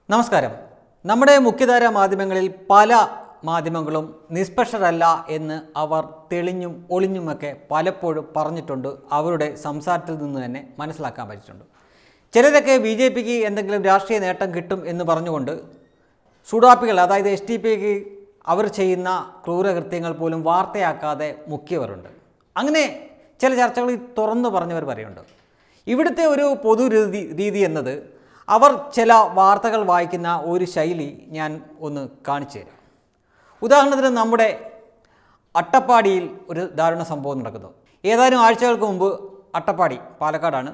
നമസ്കാരം നമ്മുടെ മുഖ്യധാര മാധ്യമങ്ങളിൽ പല മാധ്യമങ്ങളും നിഷ്പക്ഷരല്ല എന്ന് അവർ തെളിഞ്ഞും ഒളിഞ്ഞുമൊക്കെ പലപ്പോഴും പറഞ്ഞിട്ടുണ്ട് അവരുടെ സംസാരത്തിൽ നിന്ന് തന്നെ മനസ്സിലാക്കാൻ പറ്റിയിട്ടുണ്ട് ചിലരൊക്കെ ബി ജെ പിക്ക് എന്തെങ്കിലും രാഷ്ട്രീയ നേട്ടം കിട്ടും എന്ന് പറഞ്ഞുകൊണ്ട് സുഡാപ്പികൾ അതായത് എസ് ടി പിക്ക് അവർ ചെയ്യുന്ന ക്രൂരകൃത്യങ്ങൾ പോലും വാർത്തയാക്കാതെ മുക്കിയവരുണ്ട് അങ്ങനെ ചില ചർച്ചകളിൽ തുറന്നു പറഞ്ഞവർ പറയുന്നുണ്ട് ഇവിടുത്തെ ഒരു പൊതു രീതി രീതി എന്നത് അവർ ചില വാർത്തകൾ വായിക്കുന്ന ഒരു ശൈലി ഞാൻ ഒന്ന് കാണിച്ചു തരാം ഉദാഹരണത്തിന് നമ്മുടെ അട്ടപ്പാടിയിൽ ഒരു ദാരുണ സംഭവം നടക്കുന്നു ഏതാനും ആഴ്ചകൾക്ക് മുമ്പ് അട്ടപ്പാടി പാലക്കാടാണ്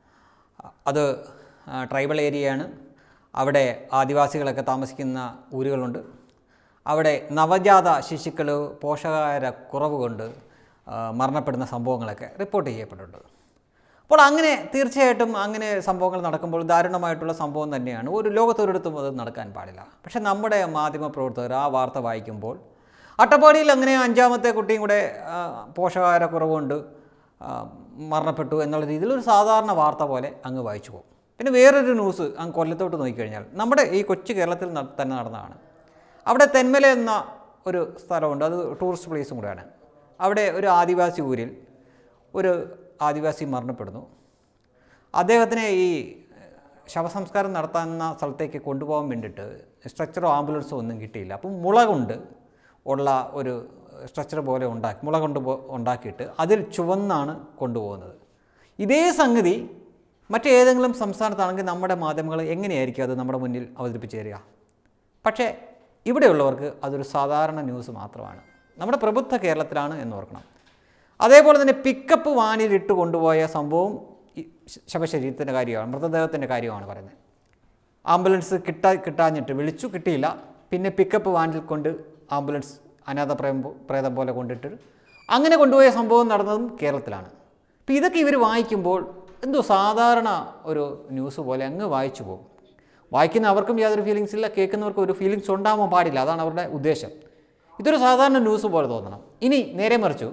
അത് ആ, ട്രൈബൽ ഏരിയയാണ് അവിടെ ആദിവാസികളൊക്കെ താമസിക്കുന്ന ഊരുകളുണ്ട് അവിടെ നവജാത ശിശുക്കൾ പോഷകാഹാര കുറവ് കൊണ്ട് ആ, മരണപ്പെടുന്ന സംഭവങ്ങളൊക്കെ റിപ്പോർട്ട് ചെയ്യപ്പെട്ടിട്ടുണ്ട് അപ്പോൾ അങ്ങനെ തീർച്ചയായിട്ടും അങ്ങനെ സംഭവങ്ങൾ നടക്കുമ്പോൾ ദാരുണമായിട്ടുള്ള സംഭവം തന്നെയാണ് ഒരു ലോകത്തൊരിടത്തും അത് നടക്കാൻ പാടില്ല പക്ഷേ നമ്മുടെ മാധ്യമ പ്രവർത്തകർ ആ വാർത്ത വായിക്കുമ്പോൾ അട്ടപ്പാടിയിൽ അങ്ങനെ അഞ്ചാമത്തെ കുട്ടിയും കൂടെ ആ, പോഷകാഹാര കുറവുണ്ട് ആ, മരണപ്പെട്ടു എന്നുള്ള രീതിയിൽ ഒരു സാധാരണ വാർത്ത പോലെ അങ്ങ് വായിച്ചു പോകും പിന്നെ വേറൊരു ന്യൂസ് അങ്ങ് കൊല്ലത്തോട്ട് നോക്കിക്കഴിഞ്ഞാൽ നമ്മുടെ ഈ കൊച്ചു കേരളത്തിൽ ന- തന്നെ നടന്നതാണ് അവിടെ തെന്മല എന്ന ഒരു സ്ഥലമുണ്ട് അത് ടൂറിസ്റ്റ് പ്ലേസും കൂടെയാണ് അവിടെ ഒരു ആദിവാസി ഊരിൽ ഒരു ആദിവാസി മരണപ്പെടുന്നു അദ്ദേഹത്തിനെ ഈ ശവസംസ്കാരം നടത്താവുന്ന സ്ഥലത്തേക്ക് കൊണ്ടുപോകാൻ വേണ്ടിയിട്ട് സ്ട്രക്ചറോ ആംബുലൻസോ ഒന്നും കിട്ടിയില്ല അപ്പം മുള കൊണ്ട് ഉള്ള ഒരു സ്ട്രക്ചർ പോലെ ഉണ്ടാക്കി മുള കൊണ്ട് പോ- ഉണ്ടാക്കിയിട്ട് അതിൽ ചുവന്നാണ് കൊണ്ടുപോകുന്നത് ഇതേ സംഗതി മറ്റേതെങ്കിലും സംസ്ഥാനത്താണെങ്കിൽ നമ്മുടെ മാധ്യമങ്ങൾ എങ്ങനെയായിരിക്കും അത് നമ്മുടെ മുന്നിൽ അവതരിപ്പിച്ച് തരിക പക്ഷേ ഇവിടെയുള്ളവർക്ക് അതൊരു സാധാരണ ന്യൂസ് മാത്രമാണ് നമ്മുടെ പ്രബുദ്ധ കേരളത്തിലാണ് എന്ന് ഓർക്കണം അതേപോലെ തന്നെ പിക്കപ്പ് വാനിൽ ഇട്ട് കൊണ്ടുപോയ സംഭവം ഈ ശവശരീരത്തിൻ്റെ കാര്യമാണ് മൃതദേഹത്തിൻ്റെ കാര്യമാണ് പറയുന്നത് ആംബുലൻസ് കിട്ടാ കിട്ടാഞ്ഞിട്ട് വിളിച്ചു കിട്ടിയില്ല പിന്നെ പിക്കപ്പ് വാനിൽ കൊണ്ട് ആംബുലൻസ് അനാഥ പ്രേം പ്രേതം പോലെ കൊണ്ടിട്ട് അങ്ങനെ കൊണ്ടുപോയ സംഭവം നടന്നതും കേരളത്തിലാണ് അപ്പോൾ ഇതൊക്കെ ഇവർ വായിക്കുമ്പോൾ എന്തോ സാധാരണ ഒരു ന്യൂസ് പോലെ അങ്ങ് വായിച്ചു പോകും വായിക്കുന്ന അവർക്കും യാതൊരു ഫീലിങ്സ് ഇല്ല കേൾക്കുന്നവർക്കും ഒരു ഫീലിങ്സ് ഉണ്ടാവാൻ പാടില്ല അതാണ് അവരുടെ ഉദ്ദേശം ഇതൊരു സാധാരണ ന്യൂസ് പോലെ തോന്നണം ഇനി നേരെ മറിച്ചു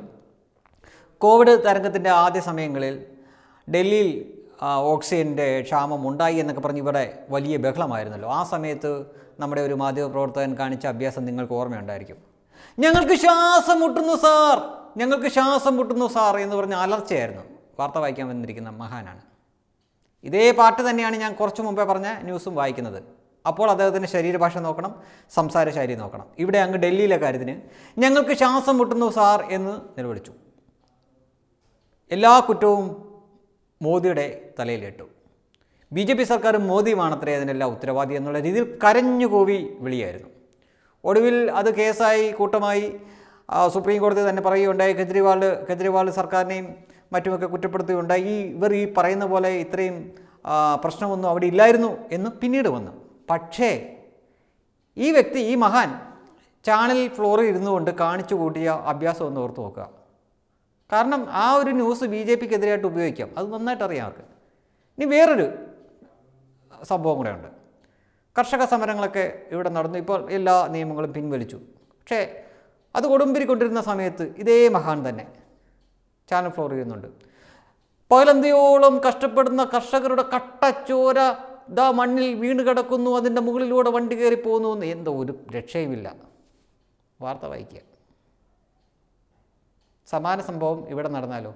കോവിഡ് തരംഗത്തിൻ്റെ ആദ്യ സമയങ്ങളിൽ ഡൽഹിയിൽ ആ, ഓക്സിജൻ്റെ ക്ഷാമം ഉണ്ടായി എന്നൊക്കെ പറഞ്ഞ് ഇവിടെ വലിയ ബഹളമായിരുന്നല്ലോ ആ സമയത്ത് നമ്മുടെ ഒരു മാധ്യമപ്രവർത്തകൻ കാണിച്ച അഭ്യാസം നിങ്ങൾക്ക് ഓർമ്മയുണ്ടായിരിക്കും ഞങ്ങൾക്ക് ശ്വാസം മുട്ടുന്നു സാർ ഞങ്ങൾക്ക് ശ്വാസം മുട്ടുന്നു സാർ എന്ന് പറഞ്ഞ അലർച്ചയായിരുന്നു വാർത്ത വായിക്കാൻ വന്നിരിക്കുന്ന മഹാനാണ് ഇതേ പാട്ട് തന്നെയാണ് ഞാൻ കുറച്ച് മുമ്പേ പറഞ്ഞ ന്യൂസും വായിക്കുന്നത് അപ്പോൾ അദ്ദേഹത്തിൻ്റെ ശരീരഭാഷ നോക്കണം സംസാര ശൈലി നോക്കണം ഇവിടെ അങ്ങ് ഡൽഹിയിലെ കാര്യത്തിന് ഞങ്ങൾക്ക് ശ്വാസം മുട്ടുന്നു സാർ എന്ന് നിലവിളിച്ചു എല്ലാ കുറ്റവും മോദിയുടെ തലയിലിട്ടു ബി ജെ പി സർക്കാരും മോദിയുമാണത്രേ അതിനെല്ലാം ഉത്തരവാദി എന്നുള്ള രീതിയിൽ കരഞ്ഞുകൂവി വിളിയായിരുന്നു ഒടുവിൽ അത് കേസായി കൂട്ടമായി ആ, സുപ്രീം കോടതി തന്നെ പറയുകയുണ്ടായി കെജ്രിവാൾ കെജ്രിവാൾ സർക്കാരിനെയും മറ്റുമൊക്കെ കുറ്റപ്പെടുത്തുകയുണ്ടായി ഈ ഇവർ ഈ പറയുന്ന പോലെ ഇത്രയും ആ, പ്രശ്നമൊന്നും അവിടെ ഇല്ലായിരുന്നു എന്ന് പിന്നീട് വന്നു പക്ഷേ ഈ വ്യക്തി ഈ മഹാൻ ചാനൽ ഫ്ലോറിൽ ഇരുന്നു കൊണ്ട് കാണിച്ചു കൂട്ടിയ അഭ്യാസം ഒന്ന് ഓർത്ത് നോക്കുക കാരണം ആ ഒരു ന്യൂസ് ബി ജെ പിക്ക് എതിരായിട്ട് ഉപയോഗിക്കാം അത് നന്നായിട്ട് അറിയാം അവർക്ക് ഇനി വേറൊരു സംഭവം കൂടെ ഉണ്ട് കർഷക സമരങ്ങളൊക്കെ ഇവിടെ നടന്നു ഇപ്പോൾ എല്ലാ നിയമങ്ങളും പിൻവലിച്ചു പക്ഷേ അത് കൊടുമ്പിരിക്കൊണ്ടിരുന്ന സമയത്ത് ഇതേ മഹാൻ തന്നെ ചാനൽ ഫ്ലോർ ചെയ്യുന്നുണ്ട് പകലന്തിയോളം കഷ്ടപ്പെടുന്ന കർഷകരുടെ കട്ടച്ചോര ദാ മണ്ണിൽ വീണ് കിടക്കുന്നു അതിൻ്റെ മുകളിലൂടെ വണ്ടി കയറി പോകുന്നു എന്ന് എന്തോ ഒരു രക്ഷയുമില്ല വാർത്ത വായിക്കുക സമാന സംഭവം ഇവിടെ നടന്നാലോ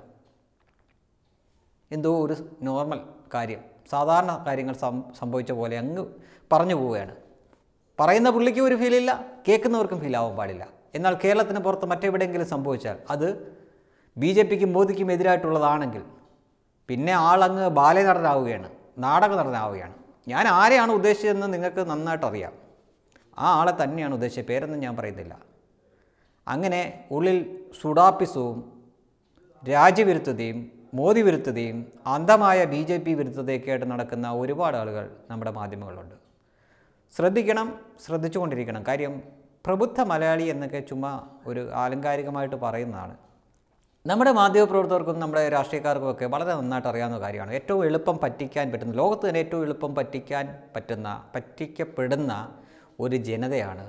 എന്തോ ഒരു നോർമൽ കാര്യം സാധാരണ കാര്യങ്ങൾ സം സംഭവിച്ച പോലെ അങ്ങ് പറഞ്ഞു പോവുകയാണ് പറയുന്ന പുള്ളിക്കും ഒരു ഫീലില്ല കേൾക്കുന്നവർക്കും ഫീൽ ആവാൻ പാടില്ല എന്നാൽ കേരളത്തിന് പുറത്ത് മറ്റെവിടെയെങ്കിലും സംഭവിച്ചാൽ അത് ബി ജെ പിക്കും മോദിക്കും എതിരായിട്ടുള്ളതാണെങ്കിൽ പിന്നെ ആളങ്ങ് ബാലേ നടനാവുകയാണ് നാടക നടനാവുകയാണ് ഞാൻ ആരെയാണ് ഉദ്ദേശിച്ചതെന്ന് നിങ്ങൾക്ക് നന്നായിട്ട് അറിയാം ആ ആളെ തന്നെയാണ് ഉദ്ദേശിച്ചത് പേരൊന്നും ഞാൻ പറയുന്നില്ല അങ്ങനെ ഉള്ളിൽ സുഡാപ്പിസവും രാജ്യവിരുദ്ധതയും മോദി വിരുദ്ധതയും അന്ധമായ ബി ജെ പി വിരുദ്ധതയൊക്കെ ആയിട്ട് നടക്കുന്ന ഒരുപാട് ആളുകൾ നമ്മുടെ മാധ്യമങ്ങളുണ്ട് ശ്രദ്ധിക്കണം ശ്രദ്ധിച്ചുകൊണ്ടിരിക്കണം കാര്യം പ്രബുദ്ധ മലയാളി എന്നൊക്കെ ചുമ്മാ ഒരു ആലങ്കാരികമായിട്ട് പറയുന്നതാണ് നമ്മുടെ മാധ്യമപ്രവർത്തകർക്കും നമ്മുടെ രാഷ്ട്രീയക്കാർക്കും ഒക്കെ വളരെ നന്നായിട്ട് അറിയാവുന്ന കാര്യമാണ് ഏറ്റവും എളുപ്പം പറ്റിക്കാൻ പറ്റുന്ന ലോകത്ത് തന്നെ ഏറ്റവും എളുപ്പം പറ്റിക്കാൻ പറ്റുന്ന പറ്റിക്കപ്പെടുന്ന ഒരു ജനതയാണ്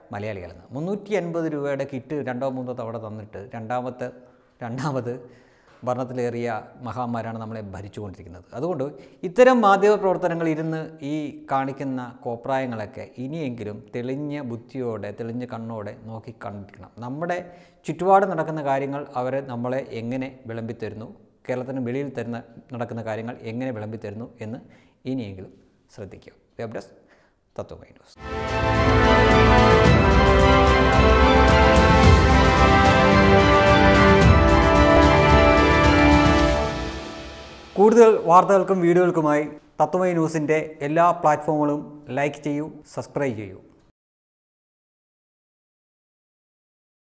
മലയാളികളെന്ന് മുന്നൂറ്റി അൻപത് രൂപയുടെ കിറ്റ് രണ്ടോ മൂന്നോ തവണ തന്നിട്ട് രണ്ടാമത്തെ രണ്ടാമത് ഭരണത്തിലേറിയ മഹാന്മാരാണ് നമ്മളെ ഭരിച്ചുകൊണ്ടിരിക്കുന്നത് അതുകൊണ്ട് ഇത്തരം മാധ്യമ പ്രവർത്തനങ്ങൾ ഇരുന്ന് ഈ കാണിക്കുന്ന കോപ്രായങ്ങളൊക്കെ ഇനിയെങ്കിലും തെളിഞ്ഞ ബുദ്ധിയോടെ തെളിഞ്ഞ കണ്ണോടെ നോക്കി കണ്ടിരിക്കണം നമ്മുടെ ചുറ്റുപാട് നടക്കുന്ന കാര്യങ്ങൾ അവരെ നമ്മളെ എങ്ങനെ വിളമ്പിത്തരുന്നു കേരളത്തിന് വെളിയിൽ തരുന്ന നടക്കുന്ന കാര്യങ്ങൾ എങ്ങനെ വിളമ്പിത്തരുന്നു എന്ന് ഇനിയെങ്കിലും ശ്രദ്ധിക്കുക വെബ് ഡെസ്ക് തത്വമൈ ന്യൂസ് കൂടുതൽ വാർത്തകൾക്കും വീഡിയോകൾക്കുമായി തത്വമൈ ന്യൂസിൻ്റെ എല്ലാ പ്ലാറ്റ്ഫോമുകളും ലൈക്ക് ചെയ്യൂ സബ്സ്ക്രൈബ് ചെയ്യൂ